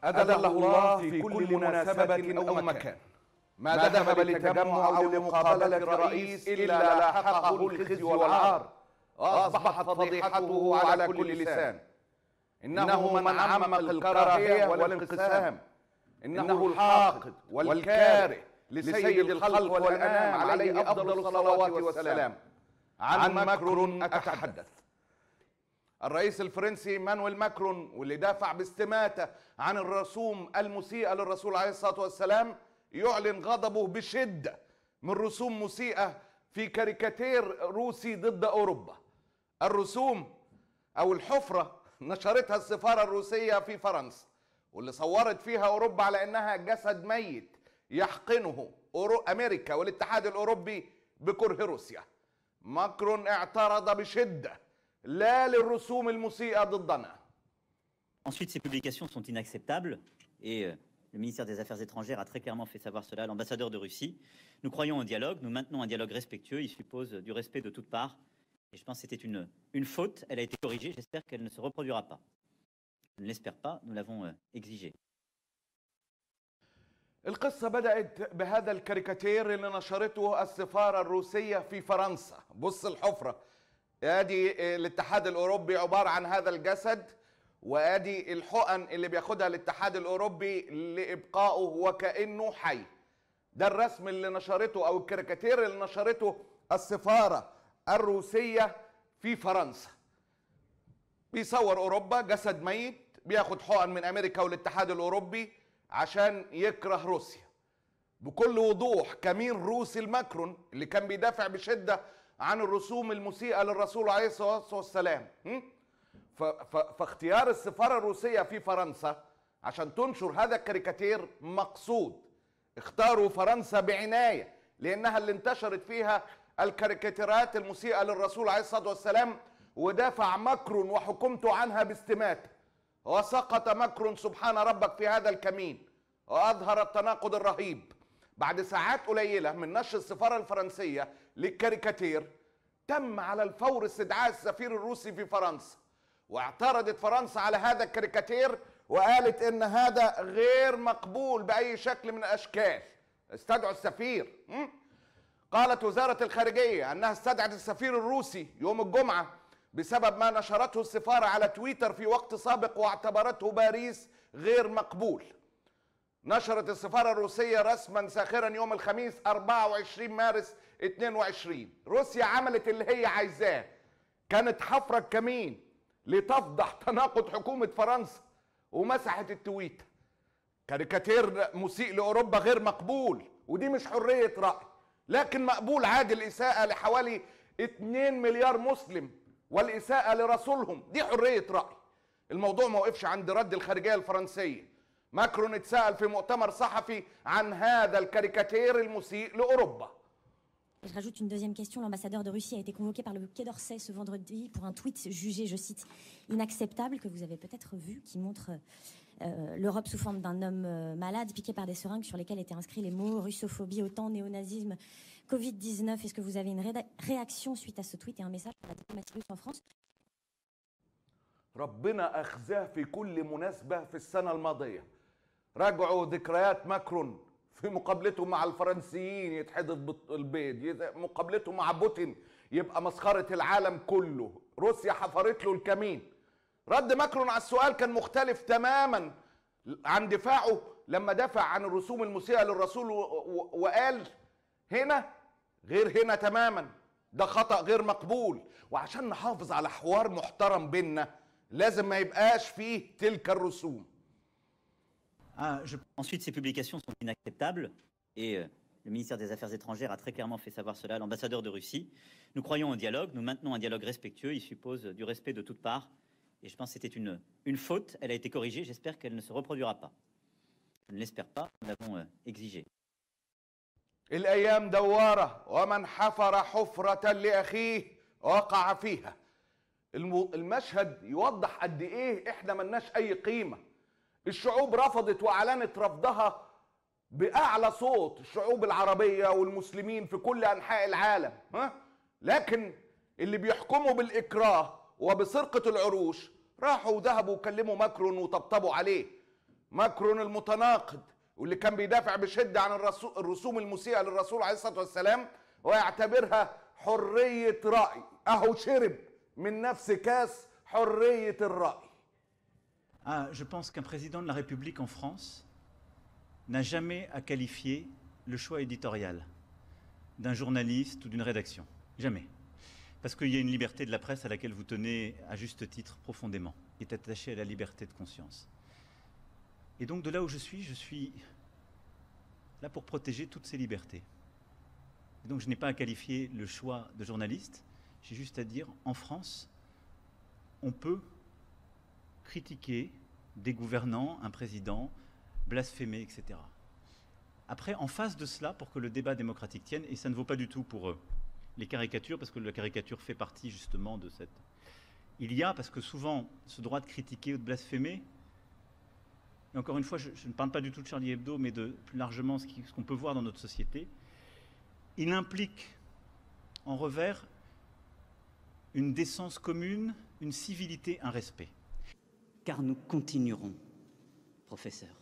أدله الله في كل مناسبة أو مكان ما ذهب لتجمع أو لمقابلة رئيس إلا لاحقه الخزي والعار وأصبحت فضيحته على كل لسان إنه من عمق الكراهية والانقسام إنه الحاقد والكاره لسيد الخلق والأنام عليه أفضل الصلوات والسلام عن ماكرون أتحدث الرئيس الفرنسي مانويل ماكرون واللي دافع باستماتة عن الرسوم المسيئة للرسول عليه الصلاة والسلام يعلن غضبه بشدة من رسوم مسيئة في كاريكاتير روسي ضد أوروبا الرسوم أو الحفرة نشرتها السفارة الروسية في فرنسا واللي صورت فيها أوروبا على أنها جسد ميت يحقنه أورو أمريكا والاتحاد الأوروبي بكره روسيا ماكرون اعترض بشدة لا للرسوم المسيئة ضدنا Ensuite, ces publications sont inacceptables et euh, le ministère des Affaires étrangères a très clairement fait savoir cela à l'ambassadeur de Russie. Nous croyons au dialogue, nous maintenons un dialogue respectueux, il suppose du respect de toutes parts. Et je pense que c'était une, une faute, elle a été corrigée, j'espère qu'elle ne se reproduira pas. Je ne l'espère pas, nous l'avons euh, exigé. القصة بدأت بهذا الكاريكاتير اللي نشرته السفارة الروسية في فرنسا بص الحفرة ادي الاتحاد الاوروبي عبارة عن هذا الجسد وادي الحقن اللي بياخدها الاتحاد الاوروبي لابقائه وكانه حي ده الرسم اللي نشرته او الكاريكاتير اللي نشرته السفارة الروسية في فرنسا بيصور اوروبا جسد ميت بياخد حقن من امريكا والاتحاد الاوروبي عشان يكره روسيا بكل وضوح كمين روسي الماكرون اللي كان بيدافع بشده عن الرسوم المسيئه للرسول عليه الصلاه والسلام م? ف- ف- فاختيار السفاره الروسيه في فرنسا عشان تنشر هذا الكاريكاتير مقصود اختاروا فرنسا بعنايه لانها اللي انتشرت فيها الكاريكاتيرات المسيئه للرسول عليه الصلاه والسلام ودافع ماكرون وحكومته عنها باستماته وسقط مكر سبحان ربك في هذا الكمين واظهر التناقض الرهيب بعد ساعات قليله من نشر السفاره الفرنسيه للكاريكاتير تم على الفور استدعاء السفير الروسي في فرنسا واعترضت فرنسا على هذا الكاريكاتير وقالت ان هذا غير مقبول باي شكل من الاشكال استدعوا السفير م? قالت وزارة الخارجية أنها استدعت السفير الروسي يوم الجمعة بسبب ما نشرته السفارة على تويتر في وقت سابق واعتبرته باريس غير مقبول نشرت السفارة الروسية رسما ساخرا يوم الخميس 24 مارس 22 روسيا عملت اللي هي عايزاه كانت حفرة كمين لتفضح تناقض حكومة فرنسا ومسحت التويت كاريكاتير مسيء لأوروبا غير مقبول ودي مش حرية رأي لكن مقبول عادي الإساءة لحوالي 2 مليار مسلم والإساءة لرسولهم دي حرية رأي الموضوع ما وقفش عند رد الخارجية الفرنسية ماكرون اتسأل في مؤتمر صحفي عن هذا الكاريكاتير المسيء لأوروبا Je rajoute une deuxième question. L'ambassadeur de Russie a été convoqué par le Quai d'Orsay ce vendredi pour un tweet jugé, je cite, inacceptable, que vous avez peut-être vu, qui montre euh, l'Europe sous forme d'un homme euh, malade piqué par des seringues sur lesquelles étaient inscrits les mots russophobie, OTAN, néonazisme, Covid-19. Est-ce que vous avez une réda- réaction suite à ce tweet et un message pour la diplomatie russe en France ربنا أخزاه في كل مناسبة في السنة الماضية راجعوا ذكريات ماكرون في مقابلته مع الفرنسيين يتحدث بالبيض يت- مقابلته مع بوتين يبقى مسخرة العالم كله روسيا حفرت له الكمين رد ماكرون على السؤال كان مختلف تماما عن دفاعه لما دافع عن الرسوم المسيئة للرسول و- و- وقال هنا غير هنا تماما ده خطأ غير مقبول وعشان نحافظ على حوار محترم بينا لازم ما يبقاش فيه تلك الرسوم Ensuite, ces publications sont inacceptables et euh, le ministère des Affaires étrangères a très clairement fait savoir cela à l'ambassadeur de Russie. Nous croyons au dialogue, nous maintenons un dialogue respectueux, il suppose du respect de toutes parts. Et je pense que c'était une, une faute, elle a été corrigée, j'espère qu'elle ne se reproduira pas. Je ne l'espère pas, nous l'avons euh, exigé. الايام دواره ومن حفر حفره لاخيه وقع فيها الم- المشهد يوضح قد ايه احنا ملناش اي قيمه الشعوب رفضت واعلنت رفضها باعلى صوت الشعوب العربيه والمسلمين في كل انحاء العالم ها لكن اللي بيحكموا بالاكراه وبسرقه العروش راحوا وذهبوا وكلموا ماكرون وطبطبوا عليه ماكرون المتناقض واللي كان بيدافع بشده عن الرسو- الرسوم المسيئه للرسول عليه الصلاه والسلام ويعتبرها حريه راي اهو شرب من نفس كاس حريه الراي Ah, je pense qu'un président de la République en France n'a jamais à qualifier le choix éditorial d'un journaliste ou d'une rédaction. Jamais. Parce qu'il y a une liberté de la presse à laquelle vous tenez à juste titre profondément, qui est attachée à la liberté de conscience. Et donc de là où je suis, je suis là pour protéger toutes ces libertés. Et donc je n'ai pas à qualifier le choix de journaliste, j'ai juste à dire, en France, on peut critiquer des gouvernants, un président, blasphémer, etc. Après, en face de cela, pour que le débat démocratique tienne, et ça ne vaut pas du tout pour euh, les caricatures, parce que la caricature fait partie justement de cette... Il y a, parce que souvent, ce droit de critiquer ou de blasphémer, et encore une fois, je, je ne parle pas du tout de Charlie Hebdo, mais de plus largement ce qui- ce qu'on peut voir dans notre société, il implique en revers une décence commune, une civilité, un respect. car nous continuerons, professeur.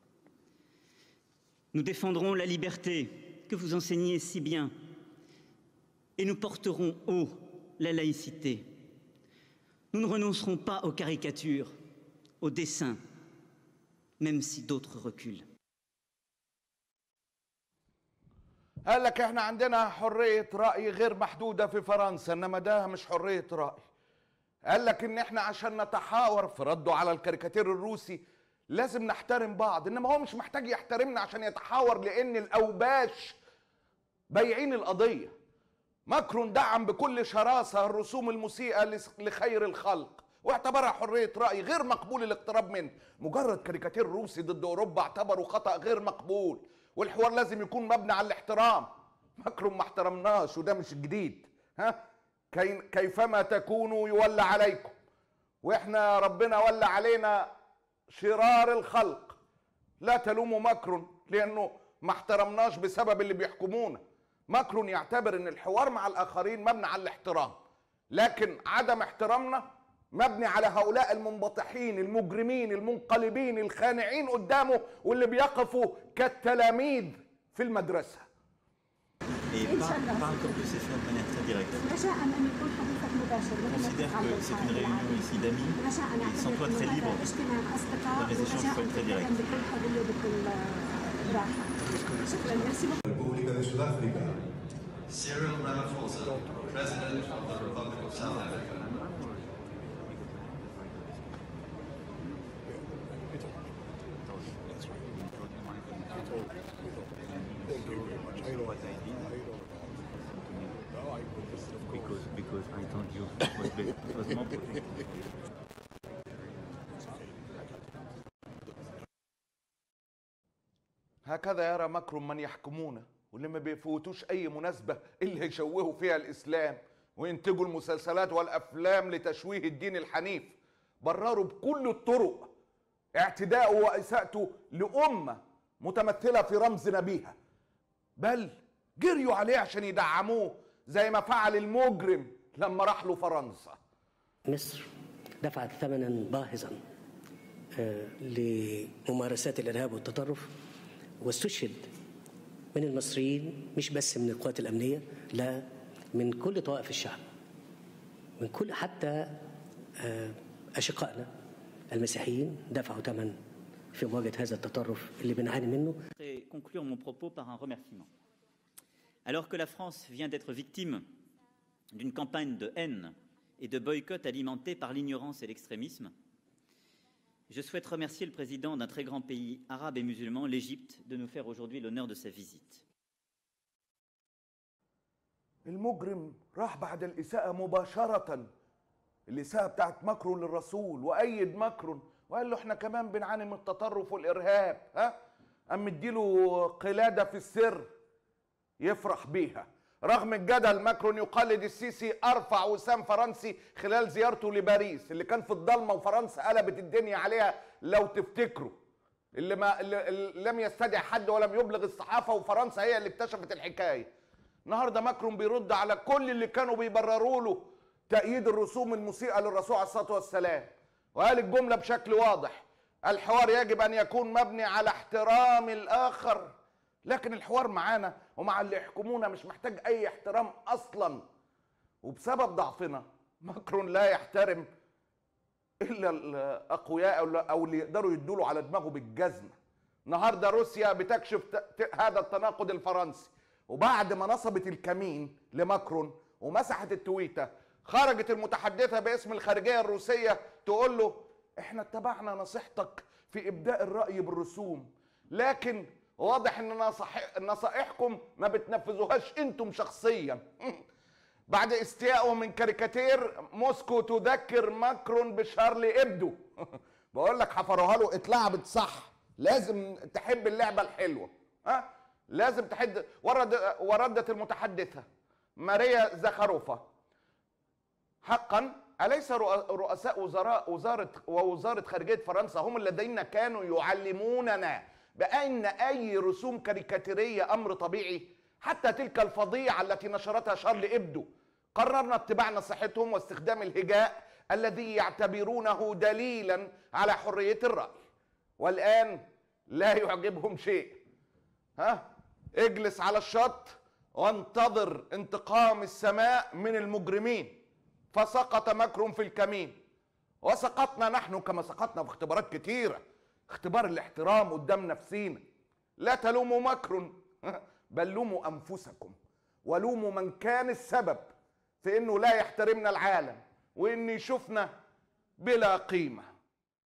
Nous défendrons la liberté que vous enseignez si bien et nous porterons haut la laïcité. Nous ne renoncerons pas aux caricatures, aux dessins, même si d'autres reculent. قال لك احنا عندنا حرية رأي غير محدودة في فرنسا انما ده مش حرية رأي قال لك ان احنا عشان نتحاور في رده على الكاريكاتير الروسي لازم نحترم بعض انما هو مش محتاج يحترمنا عشان يتحاور لان الاوباش بايعين القضية ماكرون دعم بكل شراسة الرسوم المسيئة لس- لخير الخلق واعتبرها حرية رأي غير مقبول الاقتراب منه مجرد كاريكاتير روسي ضد أوروبا اعتبروا خطأ غير مقبول والحوار لازم يكون مبني على الاحترام ماكرون ما احترمناش وده مش جديد ها كي كيفما تكونوا يولى عليكم واحنا ربنا ولى علينا شرار الخلق لا تلوموا ماكرون لانه ما احترمناش بسبب اللي بيحكمونا ماكرون يعتبر ان الحوار مع الاخرين مبني على الاحترام لكن عدم احترامنا مبني على هؤلاء المنبطحين المجرمين المنقلبين الخانعين قدامه واللي بيقفوا كالتلاميذ في المدرسه Et إن par, شاء الله. par un comme ça de manière très directe. رجاء ان يكون حديثك مباشر Je considère que c'est une réunion ici d'amis. رجاء ان Ils sont toi très libres اجتماع اصدقاء dans les échanges ورجاء peuvent être très أن directs. بكل حريه وبكل راحه شكرا ميرسي República de Sudáfrica, Cyril Ramaphosa, President of the Republic of South Africa. Because, because I told you it was, big. It was more هكذا يرى ماكرون من يحكمونا واللي ما بيفوتوش اي مناسبه اللي يشوهوا فيها الاسلام وينتجوا المسلسلات والافلام لتشويه الدين الحنيف برروا بكل الطرق اعتداءه واساءته لامه متمثله في رمز نبيها بل جريوا عليه عشان يدعموه زي ما فعل المجرم لما راح له فرنسا مصر دفعت ثمنا باهظا آه، لممارسات الارهاب والتطرف واستشهد من المصريين مش بس من القوات الامنيه لا من كل طوائف الشعب من كل حتى آه، اشقائنا المسيحيين دفعوا ثمن في مواجهه هذا التطرف اللي بنعاني منه Je voudrais conclure mon propos par un remerciement. Alors que la France vient d'être victime d'une campagne de haine et de boycott alimentée par l'ignorance et l'extrémisme, je souhaite remercier le président d'un très grand pays arabe et musulman, l'Égypte, de nous faire aujourd'hui l'honneur de sa visite. المجرم راح بعد الإساءة مباشرة الإساءة بتاعت ماكرون للرسول وأيد ماكرون وقال له احنا كمان بنعاني من التطرف والإرهاب ها قام مديله قلادة في السر يفرح بيها رغم الجدل ماكرون يقلد السيسي أرفع وسام فرنسي خلال زيارته لباريس اللي كان في الضلمة وفرنسا قلبت الدنيا عليها لو تفتكروا اللي ما اللي اللي لم يستدعي حد ولم يبلغ الصحافة وفرنسا هي اللي اكتشفت الحكاية النهارده ماكرون بيرد على كل اللي كانوا بيبرروا له تأييد الرسوم المسيئة للرسول عليه الصلاة والسلام وقال الجملة بشكل واضح الحوار يجب ان يكون مبني على احترام الاخر لكن الحوار معانا ومع اللي يحكمونا مش محتاج اي احترام اصلا وبسبب ضعفنا ماكرون لا يحترم الا الاقوياء أو- او اللي يقدروا يدوا على دماغه بالجزمه النهارده روسيا بتكشف ت- ت- هذا التناقض الفرنسي وبعد ما نصبت الكمين لماكرون ومسحت التويته خرجت المتحدثه باسم الخارجيه الروسيه تقول له احنا اتبعنا نصيحتك في ابداء الراي بالرسوم لكن واضح ان نصح- نصائحكم ما بتنفذوهاش انتم شخصيا بعد استيائه من كاريكاتير موسكو تذكر ماكرون بشارلي ابدو بقول لك حفروها له اتلعبت صح لازم تحب اللعبه الحلوه ها لازم تحد ورد وردت المتحدثه ماريا زخروفا حقا أليس رؤ- رؤساء وزراء وزارة ووزارة خارجية فرنسا هم الذين كانوا يعلموننا بأن أي رسوم كاريكاتيرية أمر طبيعي حتى تلك الفظيعة التي نشرتها شارل إبدو قررنا اتباع نصيحتهم واستخدام الهجاء الذي يعتبرونه دليلا على حرية الرأي والآن لا يعجبهم شيء ها اجلس على الشط وانتظر انتقام السماء من المجرمين فسقط مكرم في الكمين وسقطنا نحن كما سقطنا في اختبارات كتيرة اختبار الاحترام قدام نفسينا لا تلوموا مكر بل لوموا أنفسكم ولوموا من كان السبب في انه لا يحترمنا العالم وان يشوفنا بلا قيمه